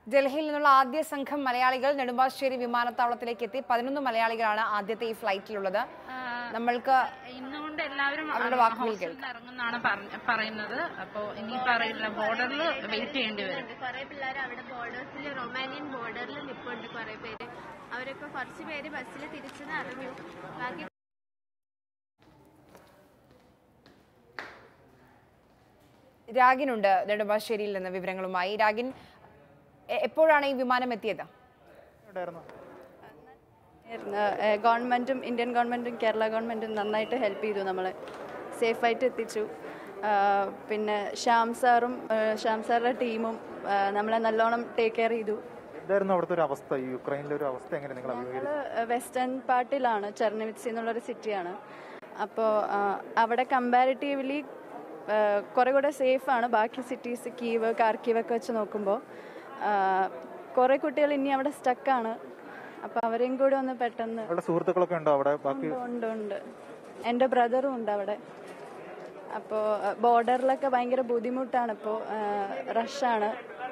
ഡൽഹിയിൽ നിന്നുള്ള ആദ്യ സംഘം മലയാളികൾ നെടുമ്പാശ്ശേരി വിമാനത്താവളത്തിലേക്ക് എത്തി പതിനൊന്ന് മലയാളികളാണ് ആദ്യത്തെ ഈ ഫ്ലൈറ്റിലുള്ളത് നമ്മൾക്ക് ഇന്നുകൊണ്ട് എല്ലാവരും അവരുടെ വാക്കുകൾ ഹോസ്റ്റലിൽ നിന്ന് ഇറങ്ങുന്നാണ് പറഞ്ഞ- പറയുന്നത് അപ്പോ ഇനിയിപ്പോ അറിയില്ല ബോർഡറിൽ വെയിറ്റ് ചെയ്യേണ്ടി വരും കുറെ പിള്ളേർ അവിടെ ബോർഡേഴ്സിൽ റൊമാനിയൻ ബോർഡറിൽ നിൽപ്പുണ്ട് കുറെ പേര് അവരൊക്കെ കുറച്ച് പേര് ബസ്സിൽ തിരിച്ചെന്ന് അറിഞ്ഞു ബാക്കി രാഗിനുണ്ട് നെടുമ്പാശ്ശേരിയിൽ നിന്ന് വിവരങ്ങളുമായി രാഗിൻ എ- എപ്പോഴാണ് ഈ വിമാനം എത്തിയത് ഏഹ് ഗവൺമെൻറ്റും ഇന്ത്യൻ ഗവൺമെൻറ്റും കേരള ഗവൺമെൻറ്റും നന്നായിട്ട് ഹെൽപ്പ് ചെയ്തു നമ്മളെ സേഫായിട്ട് എത്തിച്ചു ആഹ് പിന്നെ ശ്യാം സാറും ഏഹ് ശ്യാം സാറുടെ ടീമും ആഹ് നമ്മളെ നല്ലോണം ടേക്ക് കെയർ ചെയ്തു എന്തായിരുന്നു അവിടുത്തെ ഒരു അവസ്ഥ ഈ യുക്രൈനിലെ ഒരു അവസ്ഥ എങ്ങനെ നിങ്ങൾ അഭിമുഖീകരിച്ചു ഞങ്ങൾ വെസ്റ്റേൺ പാർട്ടിലാണ് ചെർണിവിറ്റ്സി എന്നുള്ളൊരു സിറ്റിയാണ് അപ്പോൾ അവിടെ കമ്പാരിറ്റീവ്ലി കുറേ കൂടെ സേഫാണ് ബാക്കി സിറ്റീസ് കീവ് കാർക്കീവ് ഒക്കെ വെച്ച് നോക്കുമ്പോൾ കുറേ കുട്ടികൾ ഇനി അവിടെ സ്റ്റക്കാണ് അപ്പോൾ അവരെയും കൂടെ ഒന്ന് പെട്ടെന്ന് നിങ്ങളുടെ സുഹൃത്തുക്കളൊക്കെ ഉണ്ടോ അവിടെ ബാക്കി ഉണ്ട് ഉണ്ട് ഉണ്ട് എൻ്റെ ബ്രദറും ഉണ്ട് അവിടെ അപ്പോൾ ബോർഡറിലൊക്കെ ഭയങ്കര ബുദ്ധിമുട്ടാണ് ഇപ്പോൾ റഷാണ്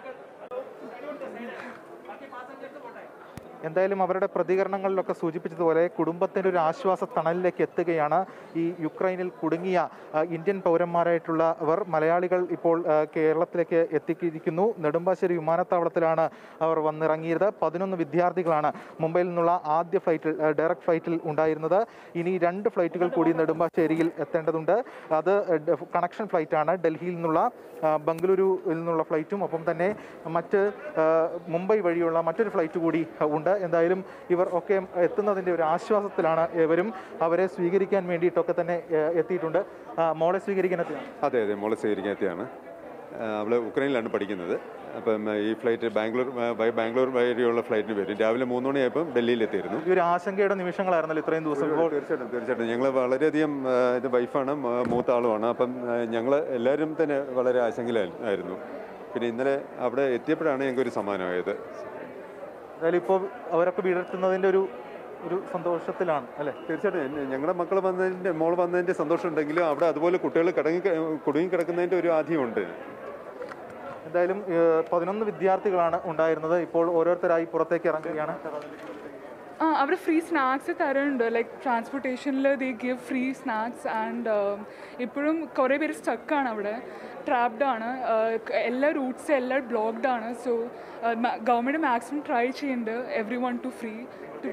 എന്തായാലും അവരുടെ പ്രതികരണങ്ങളിലൊക്കെ സൂചിപ്പിച്ചതുപോലെ കുടുംബത്തിന്റെ ഒരു ആശ്വാസ തണലിലേക്ക് എത്തുകയാണ് ഈ യുക്രൈനിൽ കുടുങ്ങിയ ആ, ഇന്ത്യൻ പൗരന്മാരായിട്ടുള്ളവർ മലയാളികൾ ഇപ്പോൾ ആ, കേരളത്തിലേക്ക് എത്തിയിരിക്കുന്നു നെടുമ്പാശ്ശേരി വിമാനത്താവളത്തിലാണ് അവർ വന്നിറങ്ങിയത് പതിനൊന്ന് വിദ്യാർത്ഥികളാണ് മുംബൈയിൽ നിന്നുള്ള ആദ്യ ഫ്ലൈറ്റിൽ ആ, ഡയറക്റ്റ് ഫ്ലൈറ്റിൽ ഉണ്ടായിരുന്നത് ഇനി രണ്ട് ഫ്ലൈറ്റുകൾ കൂടി നെടുമ്പാശ്ശേരിയിൽ എത്തേണ്ടതുണ്ട് അത് ഡ- കണക്ഷൻ ഫ്ലൈറ്റാണ് ഡൽഹിയിൽ നിന്നുള്ള ആ, ബംഗളൂരുവിൽ നിന്നുള്ള ഫ്ലൈറ്റും ഒപ്പം തന്നെ മറ്റ് ആ, മുംബൈ വഴിയുള്ള മറ്റൊരു ഫ്ലൈറ്റ് കൂടി ഉണ്ട് എന്തായാലും ഇവർ ഒക്കെ എത്തുന്നതിൻ്റെ ഒരു ആശ്വാസത്തിലാണ് ഇവരും അവരെ സ്വീകരിക്കാൻ വേണ്ടിയിട്ടൊക്കെ തന്നെ ആ, എത്തിയിട്ടുണ്ട് ആ, മോളെ സ്വീകരിക്കാൻ എത്തിയാണ് അതെ അതെ മോളെ സ്വീകരിക്കാൻ എത്തിയാണ് അവൾ ഉക്രൈനിലാണ് പഠിക്കുന്നത് അപ്പം ഈ ഫ്ലൈറ്റ് ബാംഗ്ലൂർ ബൈ ബാംഗ്ലൂർ വഴിയുള്ള ഫ്ലൈറ്റിന് വരും രാവിലെ മൂന്ന് മണിയായപ്പം ഡൽഹിയിൽ എത്തിയിരുന്നു ഈ ഒരു ആശങ്കയുടെ നിമിഷങ്ങളായിരുന്നല്ലോ ഇത്രയും ദിവസം ഇപ്പോൾ തീർച്ചയായിട്ടും തീർച്ചയായിട്ടും ഞങ്ങൾ വളരെയധികം ആ, ഇത് വൈഫാണ് മ- മൂത്ത ആളുമാണ് അപ്പം ഞങ്ങൾ എല്ലാവരും തന്നെ വളരെ ആശങ്കയിലായിരുന്നു പിന്നെ ഇന്നലെ അവിടെ എത്തിയപ്പോഴാണ് ഞങ്ങൾക്ക് ഒരു സമ്മാനമായത് എന്തായാലും ഇപ്പോൾ അവരൊക്കെ വീടെത്തുന്നതിൻ്റെ ഒരു ഒരു സന്തോഷത്തിലാണ് അല്ലേ തീർച്ചയായിട്ടും എന്നെ- ഞങ്ങളുടെ മക്കൾ വന്നതിൻ്റെ മോൾ വന്നതിൻ്റെ സന്തോഷം ഉണ്ടെങ്കിലും അവിടെ അതുപോലെ കുട്ടികൾ കടങ്ങി കുടുങ്ങി കിടക്കുന്നതിൻ്റെ ഒരു ആധിയുണ്ട് എന്തായാലും ഏഹ്, പതിനൊന്ന് വിദ്യാർത്ഥികളാണ് ഉണ്ടായിരുന്നത് ഇപ്പോൾ ഓരോരുത്തരായി പുറത്തേക്ക് ഇറങ്ങുകയാണ് ആ അവർ ഫ്രീ സ്നാക്സ് തരുന്നുണ്ട് ലൈക്ക് ട്രാൻസ്പോർട്ടേഷനിൽ they give free snacks and ഇപ്പോഴും കുറേ പേര് സ്റ്റക്കാണ് അവിടെ ട്രാപ്ഡ് ആണ് Uh, എല്ലാ റൂട്ട്സ് എല്ലാം ബ്ലോക്ക്ഡ് ആണ് സോ ഗവൺമെൻറ് മാക്സിമം ട്രൈ ചെയ്യുന്നുണ്ട് every one to free to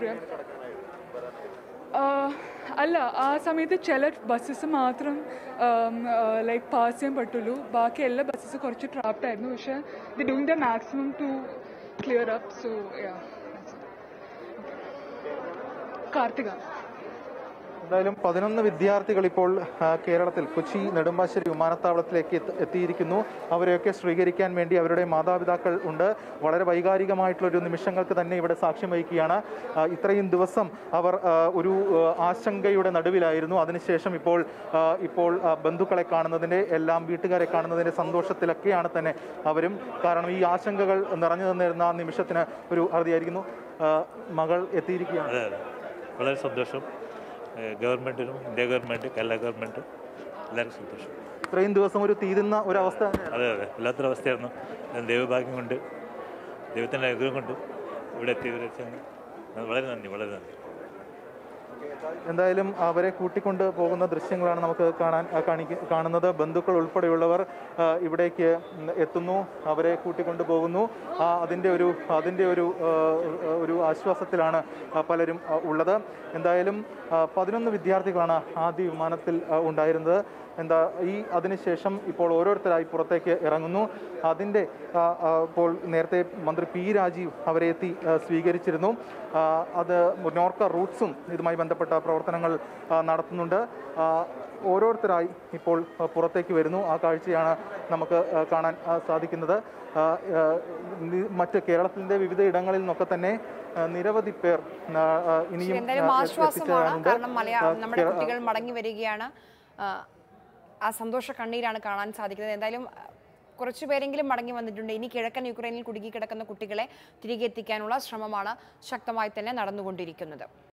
അല്ല ആ സമയത്ത് ചില ബസ്സസ് മാത്രം ലൈക്ക് പാസ് ചെയ്യാൻ പറ്റുള്ളൂ ബാക്കി എല്ലാ ബസ്സസ് കുറച്ച് ട്രാപ്ഡ് ആയിരുന്നു പക്ഷേ the doing the maximum to clear up so ya Karthika എന്തായാലും പതിനൊന്ന് വിദ്യാർത്ഥികൾ ഇപ്പോൾ ആ, കേരളത്തിൽ കൊച്ചി നെടുമ്പാശ്ശേരി വിമാനത്താവളത്തിലേക്ക് എത്തി- എത്തിയിരിക്കുന്നു അവരെയൊക്കെ സ്വീകരിക്കാൻ വേണ്ടി അവരുടെ മാതാപിതാക്കൾ ഉണ്ട് വളരെ വൈകാരികമായിട്ടുള്ള ഒരു നിമിഷങ്ങൾക്ക് തന്നെ ഇവിടെ സാക്ഷ്യം വഹിക്കുകയാണ് ആ, ഇത്രയും ദിവസം അവർ ആ, ഒരു ആ, ആശങ്കയുടെ നടുവിലായിരുന്നു അതിനുശേഷം ഇപ്പോൾ ആ, ഇപ്പോൾ ആ, ബന്ധുക്കളെ കാണുന്നതിൻ്റെ എല്ലാം വീട്ടുകാരെ കാണുന്നതിൻ്റെ സന്തോഷത്തിലൊക്കെയാണ് തന്നെ അവരും കാരണം ഈ ആശങ്കകൾ നിറഞ്ഞു നിന്നിരുന്ന ആ നിമിഷത്തിന് ഒരു അറുതിയായിരിക്കുന്നു ആ, മകൾ എത്തിയിരിക്കുകയാണ് അതെ അതെ വളരെ സന്തോഷം ഏഹ് ഗവൺമെൻറ്റിനും ഇന്ത്യ ഗവൺമെൻറ് കേരള ഗവൺമെൻറ് എല്ലാവർക്കും സന്തോഷം ഇത്രയും ദിവസം ഒരു തീരുന്ന ഒരവസ്ഥ തന്നെയാണ് അതെ അതെ വല്ലാത്തൊരവസ്ഥയായിരുന്നു ഞാൻ ദൈവഭാഗ്യം കൊണ്ട് ദൈവത്തിൻ്റെ അനുഗ്രഹം കൊണ്ട് ഇവിടെ എത്തിയതിൽ വളരെ നന്ദി വളരെ നന്ദി എന്തായാലും അവരെ കൂട്ടിക്കൊണ്ട് പോകുന്ന ദൃശ്യങ്ങളാണ് നമുക്ക് കാണാൻ ആ, കാണിക്ക കാണുന്നത് ബന്ധുക്കൾ ഉൾപ്പെടെയുള്ളവർ ആ, ഇവിടേക്ക് എത്തുന്നു അവരെ കൂട്ടിക്കൊണ്ട് പോകുന്നു ആ, അതിൻ്റെ ഒരു അതിൻ്റെ ഒരു ആ, ഒരു ആശ്വാസത്തിലാണ് ആ, പലരും ആ, ഉള്ളത് എന്തായാലും ആ, പതിനൊന്ന് വിദ്യാർത്ഥികളാണ് ആദ്യ വിമാനത്തിൽ ആ, ഉണ്ടായിരുന്നത് എന്താ ഈ അതിനുശേഷം ഇപ്പോൾ ഓരോരുത്തരായി പുറത്തേക്ക് ഇറങ്ങുന്നു അതിൻ്റെ ആ, ആ, ഇപ്പോൾ നേരത്തെ മന്ത്രി പി രാജീവ് അവരെ എത്തി ആ, സ്വീകരിച്ചിരുന്നു ആ, അത് നോർക്ക റൂട്ട്സും ഇതുമായി ബന്ധപ്പെട്ട പ്രവർത്തനങ്ങൾ ആ, നടത്തുന്നുണ്ട് ആ, ഓരോരുത്തരായി ഇപ്പോൾ ആ, പുറത്തേക്ക് വരുന്നു ആ കാഴ്ചയാണ് നമുക്ക് ആ, കാണാൻ ആ, സാധിക്കുന്നത് ആ, ആ, നി- മറ്റ് കേരളത്തിൻ്റെ വിവിധ ഇടങ്ങളിൽ നിന്നൊക്കെ തന്നെ ആ, നിരവധി പേർ ആ, ആ, ഇനിയും എന്തായാലും ആ, ആശ്വാസമാണ് എത്തിച്ചേരാനുണ്ട്. കാരണം മലയാളം ആ, നമ്മുടെ കേ- കുട്ടികൾ മടങ്ങി വരികയാണ് ആ, ആ സന്തോഷ കണ്ണീരാണ് കാണാൻ സാധിക്കുന്നത് എന്തായാലും ആ, കുറച്ചു പേരെങ്കിലും മടങ്ങി വന്നിട്ടുണ്ട് ഇനി കിഴക്കൻ യുക്രൈനിൽ കുടുങ്ങിക്കിടക്കുന്ന കുട്ടികളെ തിരികെ എത്തിക്കാനുള്ള ശ്രമമാണ് ശക്തമായി തന്നെ നടന്നുകൊണ്ടിരിക്കുന്നത്